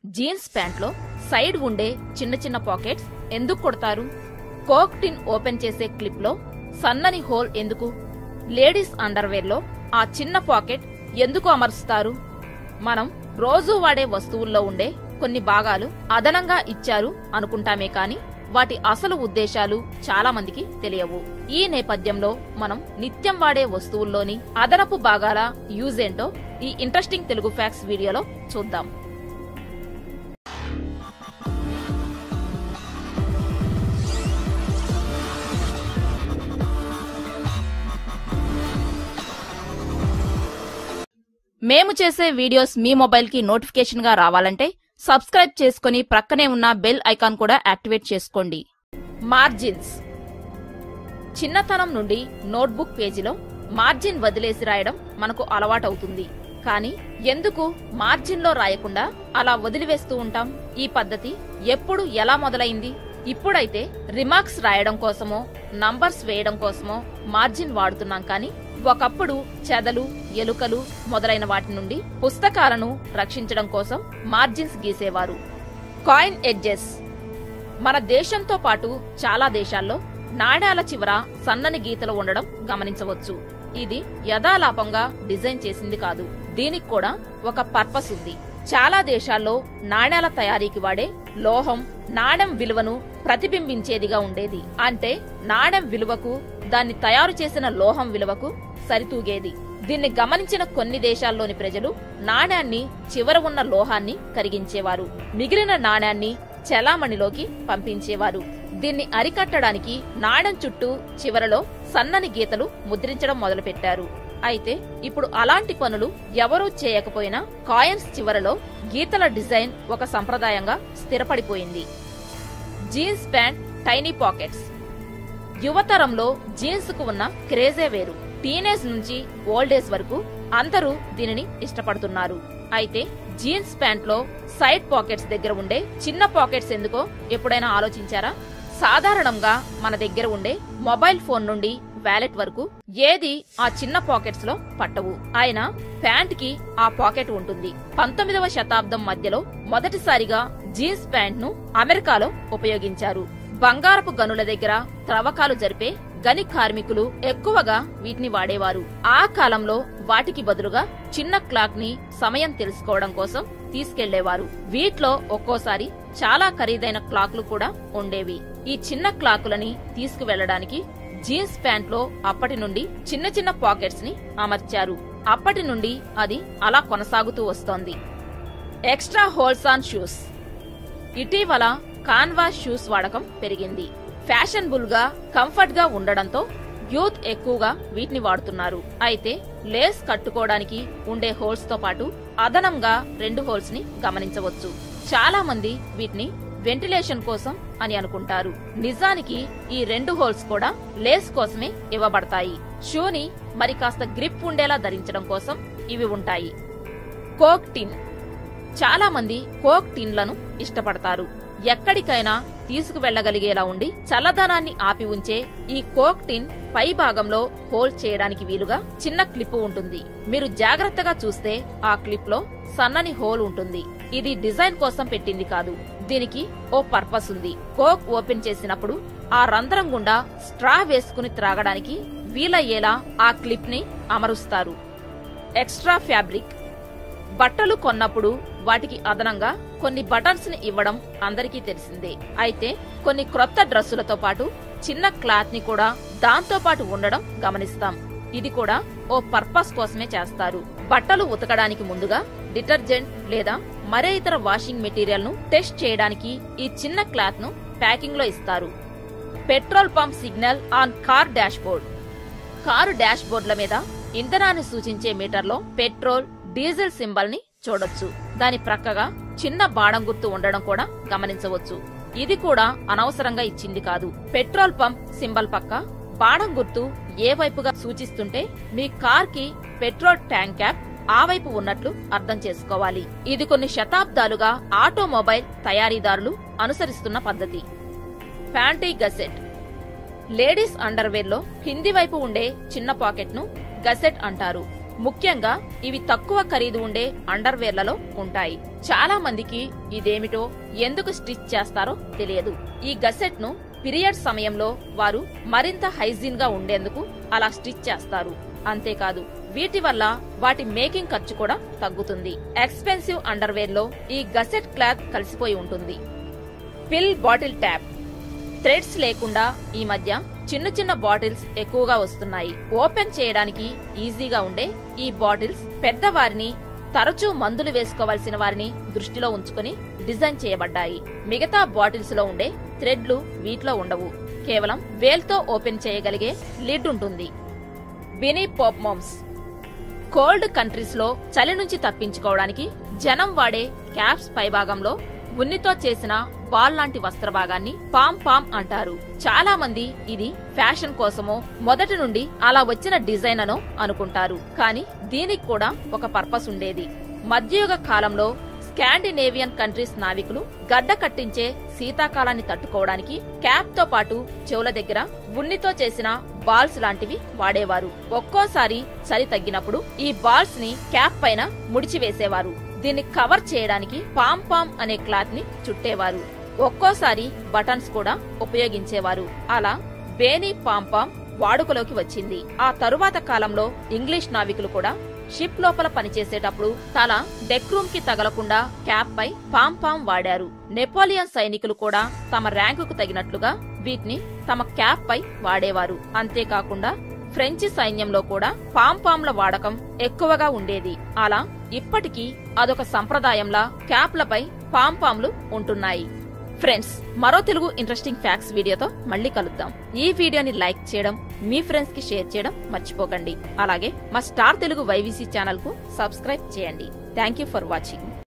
jeans ప్యాంట్లో side ఉండే చిన్న చిన్న పాకెట్స్ ఎందుకు కొడతారు కోక్ టిన్ ఓపెన్ చేసే క్లిప్లో సన్నని హోల్ ఎందుకు లేడీస్ అండర్వేర్లో ఆ చిన్న పాకెట్ ఎందుకు అమరుస్తారు మనం రోజూ వాడే వస్తువుల్లో ఉండే కొన్ని భాగాలు అదనంగా ఇచ్చారు అనుకుంటామే కాని వాటి అసలు ఉద్దేశాలు చాలా మందికి తెలియవు ఈ నేపథ్యంలో మనం నిత్యం వాడే వస్తువుల్లోని అదనపు భాగాల యూజ్ ఏంటో ఈ ఇంట్రెస్టింగ్ తెలుగు ఫ్యాక్స్ వీడియోలో చూద్దాం మేము చేసే వీడియోస్ మీ మొబైల్ కి నోటిఫికేషన్ గా రావాలంటే సబ్స్క్రైబ్ చేసుకుని ప్రక్కనే ఉన్న బెల్ ఐకాన్ కూడా యాక్టివేట్ చేసుకోండి మార్జిన్స్ చిన్నతనం నుండి నోట్బుక్ పేజీలో మార్జిన్ వదిలేసి రాయడం మనకు అలవాటవుతుంది కానీ ఎందుకు మార్జిన్లో రాయకుండా అలా వదిలివేస్తూ ఉంటాం ఈ పద్ధతి ఎప్పుడు ఎలా మొదలైంది ఇప్పుడైతే రిమార్క్స్ రాయడం కోసమో నంబర్స్ వేయడం కోసమో మార్జిన్ వాడుతున్నాం కానీ ఒకప్పుడు చెదలు ఎలుకలు మొదలైన వాటి నుండి పుస్తకాలను రక్షించడం కోసం మార్జిన్స్ గీసేవారు కాయిన్ ఎడ్జెస్ మన దేశంతో పాటు చాలా దేశాల్లో నాణేల చివర సన్నని గీతలు ఉండడం గమనించవచ్చు ఇది యథాలాపంగా డిజైన్ చేసింది కాదు దీనికి కూడా ఒక పర్పస్ ఉంది చాలా దేశాల్లో నాణేల తయారీకి వాడే లోహం నాణెం విలువను ప్రతిబింబించేదిగా ఉండేది అంటే నాణెం విలువకు దాన్ని తయారు చేసిన లోహం విలువకు సరితూగేది దీన్ని గమనించిన కొన్ని దేశాల్లోని ప్రజలు నాణ్యాన్ని చివర ఉన్న లోహాన్ని కరిగించేవారు మిగిలిన నాణ్యాన్ని చలామణిలోకి పంపించేవారు దీన్ని అరికట్టడానికి నాణెం చుట్టూ చివరలో సన్నని గీతలు ముద్రించడం మొదలుపెట్టారు అయితే ఇప్పుడు అలాంటి పనులు ఎవరూ చేయకపోయినా కాయిన్స్ చివరలో గీతల డిజైన్ ఒక సంప్రదాయంగా స్థిరపడిపోయింది జీన్స్ ప్యాంట్ టైనీ పాకెట్స్ యువతరంలో జీన్స్ కు ఉన్న క్రేజే వేరు టీనేజ్ నుంచి ఓల్డేజ్ వరకు అందరూ దీనిని ఇష్టపడుతున్నారు అయితే జీన్స్ ప్యాంట్ లో సైడ్ పాకెట్స్ దగ్గర ఉండే చిన్న పాకెట్స్ ఎందుకో ఎప్పుడైనా ఆలోచించారా సాధారణంగా మన దగ్గర ఉండే మొబైల్ ఫోన్ నుండి వ్యాలెట్ వరకు ఏది ఆ చిన్న పాకెట్స్ లో పట్టవు అయినా ప్యాంట్ కి ఆ పాకెట్ ఉంటుంది పంతొమ్మిదవ శతాబ్దం మధ్యలో మొదటిసారిగా జీన్స్ ప్యాంట్ ను అమెరికాలో ఉపయోగించారు బంగారపు గనుల దగ్గర త్రవ్వకాలు జరిపే గని కార్మికులు ఎక్కువగా వీటిని వాడేవారు ఆ కాలంలో వాటికి బదులుగా చిన్న క్లాక్ ని సమయం తెలుసుకోవడం కోసం తీసుకెళ్లేవారు వీటిలో ఒక్కోసారి చాలా ఖరీదైన క్లాక్లు కూడా ఉండేవి ఈ చిన్న క్లాకులని తీసుకువెళ్లడానికి జీన్స్ ప్యాంట్ లో అప్పటి నుండి చిన్న చిన్న పాకెట్స్ ని అమర్చారు అప్పటి నుండి అది అలా కొనసాగుతూ వస్తోంది ఎక్స్ట్రా హోల్స్ ఆన్ షూస్ ఇటీవల కాన్వాస్ షూస్ వాడకం పెరిగింది ఫ్యాషనబుల్ గా కంఫర్ట్ గా ఉండడంతో యూత్ ఎక్కువగా వీటిని వాడుతున్నారు అయితే లేస్ కట్టుకోవడానికి ఉండే హోల్స్ తో పాటు అదనంగా రెండు హోల్స్ ని గమనించవచ్చు చాలా మంది వీటిని వెంటిలేషన్ కోసం అని అనుకుంటారు నిజానికి ఈ రెండు హోల్స్ కూడా లేస్ కోసమే ఇవ్వబడతాయి షూని మరి కాస్త గ్రిప్ ఉండేలా ధరించడం కోసం ఇవి ఉంటాయి కోక్ టిన్ చాలా మంది కోక్ టిన్లను ఇష్టపడతారు ఎక్కడికైనా తీసుకువెళ్లగలిగేలా ఉండి చల్లదనాన్ని ఆపి ఉంచే ఈ కోక్ టిన్ పై భాగంలో హోల్ చేయడానికి వీలుగా చిన్న క్లిప్ ఉంటుంది మీరు జాగ్రత్తగా చూస్తే ఆ క్లిప్ లో సన్నని హోల్ ఉంటుంది ఇది డిజైన్ కోసం పెట్టింది కాదు దీనికి ఓ పర్పస్ ఉంది కోక్ ఓపెన్ చేసినప్పుడు ఆ రంధ్రం గుండా స్ట్రా వేసుకుని త్రాగడానికి వీలయ్యేలా ఆ క్లిప్ ని అమరుస్తారు ఎక్స్ట్రా ఫ్యాబ్రిక్ బట్టలు కొన్నప్పుడు వాటికి అదనంగా కొన్ని బటన్స్ ని ఇవ్వడం అందరికీ తెలిసిందే అయితే కొన్ని క్రొత్త డ్రెస్సులతో పాటు చిన్న క్లాత్ ని కూడా దాంతో పాటు ఉండడం గమనిస్తాం ఇది కూడా ఓ పర్పస్ కోసమే చేస్తారు బట్టలు ఉతకడానికి ముందుగా డిటర్జెంట్ లేదా మరే ఇతర వాషింగ్ మెటీరియల్ ను టెస్ట్ చేయడానికి ఈ చిన్న క్లాత్ ను ప్యాకింగ్ లో ఇస్తారు petrol pump signal on car dashboard car dash బోర్డుల మీద ఇంధనాన్ని సూచించే మీటర్లో పెట్రోల్ డీజిల్ సింబల్ ని చూడొచ్చు దాని ప్రక్కగా చిన్న బాణం గుర్తు ఉండడం కూడా గమనించవచ్చు ఇది కూడా అనవసరంగా ఇచ్చింది కాదు పెట్రోల్ పంప్ సింబల్ పక్క బాణం గుర్తు ఏ వైపుగా సూచిస్తుంటే మీ కార్ కి పెట్రోల్ ట్యాంక్ క్యాప్ ఆ వైపు ఉన్నట్లు అర్థం చేసుకోవాలి ఇది కొన్ని శతాబ్దాలుగా ఆటోమొబైల్ తయారీదారులు అనుసరిస్తున్న పద్ధతి ప్యాంటీ గసెట్ లేడీస్ అండర్వేర్ లో కింది వైపు ఉండే చిన్న పాకెట్ ను గసెట్ అంటారు ముఖ్యంగా ఇవి తక్కువ ఖరీదు ఉండే అండర్వేర్లలో ఉంటాయి చాలా మందికి ఇదేమిటో ఎందుకు స్టిచ్ చేస్తారో తెలియదు ఈ గసెట్ ను పీరియడ్ సమయంలో వారు మరింత హైజీన్ గా ఉండేందుకు అలా స్టిచ్ చేస్తారు అంతేకాదు వీటి వల్ల వాటి మేకింగ్ ఖర్చు కూడా తగ్గుతుంది ఎక్స్పెన్సివ్ అండర్వేర్ లో ఈ గసెట్ క్లాత్ కలిసిపోయి ఉంటుంది పిల్ బాటిల్ ట్యాప్ థ్రెడ్స్ లేకుండా ఈ మధ్య చిన్న చిన్న బాటిల్స్ ఎక్కువగా వస్తున్నాయి ఓపెన్ చేయడానికి ఈజీగా ఉండే ఈ బాటిల్స్ పెద్దవారిని తరచూ మందులు వేసుకోవాల్సిన వారిని దృష్టిలో ఉంచుకుని డిజైన్ చేయబడ్డాయి మిగతా బాటిల్స్ లో ఉండే థ్రెడ్లు వీటిలో ఉండవు కేవలం వేల్తో ఓపెన్ చేయగలిగే లిడ్ ఉంటుంది beanie pom poms cold countries లో చలి నుంచి తప్పించుకోవడానికి జనం వాడే క్యాప్స్ పైభాగంలో ఉన్నితో చేసిన బాల్ లాంటి వస్త్ర భాగాన్ని పామ్ పామ్ అంటారు చాలా మంది ఇది ఫ్యాషన్ కోసమో మొదటి నుండి అలా వచ్చిన డిజైన్ అనో అనుకుంటారు కానీ దీనికి కూడా ఒక పర్పస్ ఉండేది మధ్యయుగ కాలంలో స్కాండినేవియన్ కంట్రీస్ నావికులు గడ్డ కట్టించే శీతాకాలాన్ని తట్టుకోవడానికి క్యాప్ తో పాటు చెవుల దగ్గర ఉన్నితో చేసిన బాల్స్ లాంటివి వాడేవారు ఒక్కోసారి చలి తగ్గినప్పుడు ఈ బాల్స్ ని క్యాప్ పైన ముడిచివేసేవారు దీన్ని కవర్ చేయడానికి పామ్ పామ్ అనే క్లాత్ ని చుట్టేవారు ఒక్కోసారి బటన్స్ కూడా ఉపయోగించేవారు అలా బేనీ పామ్ పామ్ వాడుకలోకి వచ్చింది ఆ తరువాత కాలంలో ఇంగ్లీష్ నావికులు కూడా షిప్ లోపల పనిచేసేటప్పుడు తల డెక్ రూమ్ కి తగలకుండా క్యాప్ పై పామ్ పామ్ వాడారు నెపోలియన్ సైనికులు కూడా తమ ర్యాంకుకు తగినట్లుగా వీటిని తమ క్యాప్ పై వాడేవారు అంతేకాకుండా ఫ్రెంచి సైన్యంలో కూడా పామ్ పామ్ల వాడకం ఎక్కువగా ఉండేది అలా ఇప్పటికీ అదొక సంప్రదాయంలా క్యాప్లపై పామ్ పామ్లు ఉంటున్నాయి ఫ్రెండ్స్ మరో తెలుగు ఇంట్రెస్టింగ్ ఫ్యాక్ట్స్ వీడియోతో మళ్ళీ కలుద్దాం ఈ వీడియోని లైక్ చేయడం మీ ఫ్రెండ్స్ కి షేర్ చేయడం మర్చిపోకండి అలాగే మా స్టార్ తెలుగు వైవీసీ ఛానల్ కు సబ్స్క్రైబ్ చేయండి థ్యాంక్ యూ ఫర్ వాచింగ్